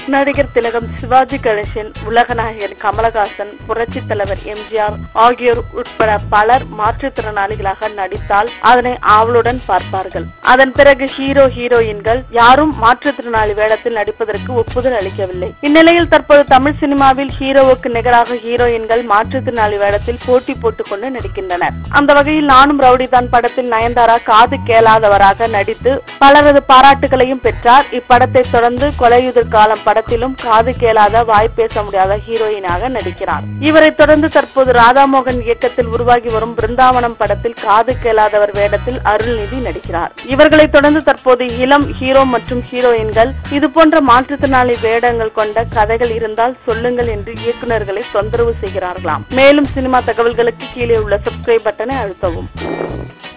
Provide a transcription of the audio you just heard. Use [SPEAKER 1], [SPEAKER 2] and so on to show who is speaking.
[SPEAKER 1] நடிகர் திலகம் சிவாஜி கணேசன் உலகநாயகன் கமலஹாசன் புரட்சித் தலைவர் எம்ஜிஆர் ஆகியோர் உட்பட பலர் மாற்றுத்திறனாளிகளாக நடித்தால் அதனை ஆவலுடன் பார்ப்பார்கள் அதன் பிறகு ஹீரோ ஹீரோயின்கள் யாரும் மாற்றுத்திறனாளி வேடத்தில் நடிப்பதற்கு ஒப்புதல் அளிக்கவில்லை இந்நிலையில் தற்போது தமிழ் சினிமாவில் ஹீரோவுக்கு நிகராக ஹீரோயின்கள் மாற்றுத்திறனாளி வேடத்தில் போட்டி போட்டுக் கொண்டு நடிக்கின்றனர் அந்த வகையில் நானும் ரவுடிதான் படத்தில் நயன்தாரா காது கேளாதவராக நடித்து பலரது பாராட்டுகளையும் பெற்றார் இப்படத்தை தொடர்ந்து கொலையுதிர் காலம் படத்திலும் காது கேளாத வாய் பேச முடியாத ஹீரோயினாக நடிக்கிறார் இவரை தொடர்ந்து தற்போது ராதாமோகன் இயக்கத்தில் உருவாகி வரும் பிருந்தாவனம் படத்தில் காது கேளாதவர் வேடத்தில் அருள்நிதி நடிக்கிறார் இவர்களை தொடர்ந்து தற்போது இளம் ஹீரோ மற்றும் ஹீரோயின்கள் இதுபோன்ற மாற்றுத்திறனாளி வேடங்கள் கொண்ட கதைகள் இருந்தால் சொல்லுங்கள் என்று இயக்குநர்களை தொந்தரவு செய்கிறார்களாம் மேலும் சினிமா தகவல்களுக்கு கீழே உள்ள சப்ஸ்கிரைப் பட்டனை அழுத்தவும்